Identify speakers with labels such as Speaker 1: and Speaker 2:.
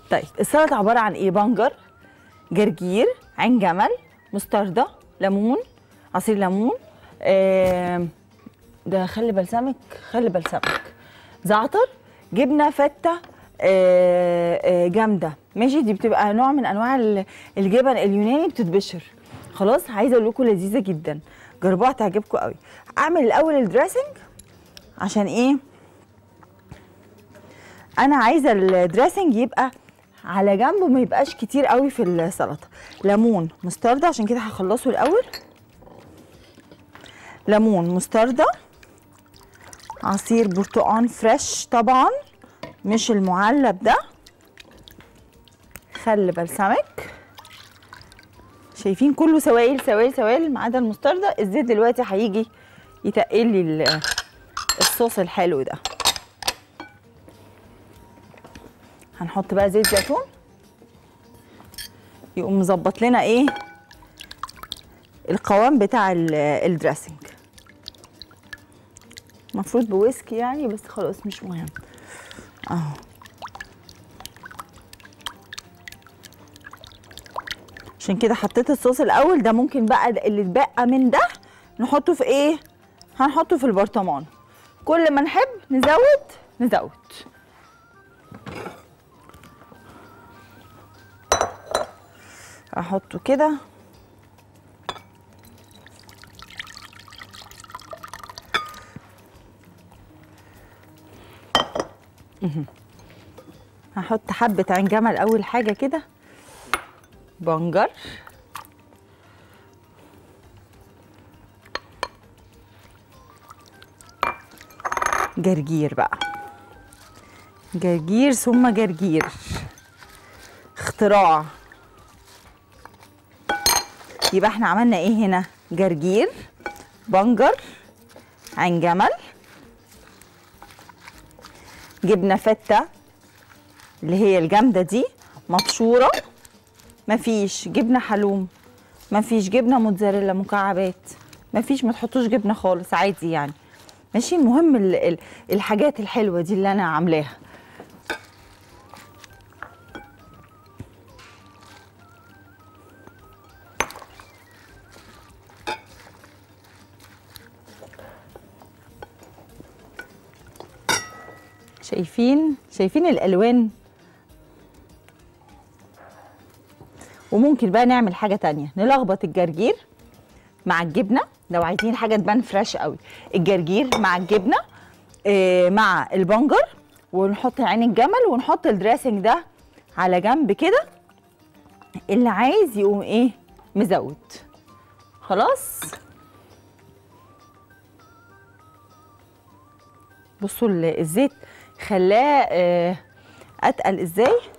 Speaker 1: طيب السلطه عباره عن ايه بنجر جرجير عين جمل مستردة ليمون عصير ليمون آم، ده خل بلسمك خل بلسمك زعتر جبنه فته آه، آه، جامده ماشي دي بتبقى نوع من انواع ال- الجبن اليوناني بتتبشر خلاص عايزه اقول لكم لذيذه جدا جربوها تعجبكم قوي اعمل الاول الدريسنج عشان ايه انا عايزه الدريسنج يبقى على جنب وما يبقاش كتير قوي في السلطه ليمون مستردة عشان كده هخلصه الاول ليمون مستردة عصير برتقان فريش طبعا مش المعلب ده خل بلسمك شايفين كله سوائل سوائل سوائل ما عدا المستردة الزيت دلوقتي هيجي يتقل لي ال- الصوص الحلو ده هنحط بقى زيت زيتون يقوم مظبط لنا ايه القوام بتاع ال- الدريسنج المفروض بويسكي يعني بس خلاص مش مهم اهو عشان كده حطيت الصوص الاول ده ممكن بقى اللي اتبقى من ده نحطه في ايه هنحطه في البرطمان كل ما نحب نزود نزود احطه كده مهم. هحط حبة عين جمل أول حاجة كده بنجر جرجير بقى جرجير ثم جرجير اختراع يبقى احنا عملنا ايه هنا جرجير بنجر عين جمل جبنه فته اللي هي الجامده دي مبشوره مفيش جبنه حلوم مفيش جبنه موتزاريلا مكعبات مفيش ما تحطوش جبنه خالص عادي يعني ماشي المهم ال ال الحاجات الحلوه دي اللي انا عاملاها شايفين شايفين الالوان وممكن بقى نعمل حاجه تانية نلخبط الجرجير مع الجبنه لو عايزين حاجه تبان فريش قوي الجرجير مع الجبنه آه، مع البنجر ونحط عين الجمل ونحط الدريسنج ده على جنب كده اللي عايز يقوم ايه مزود خلاص بصوا ال- الزيت خلاه آه، اتقل ازاي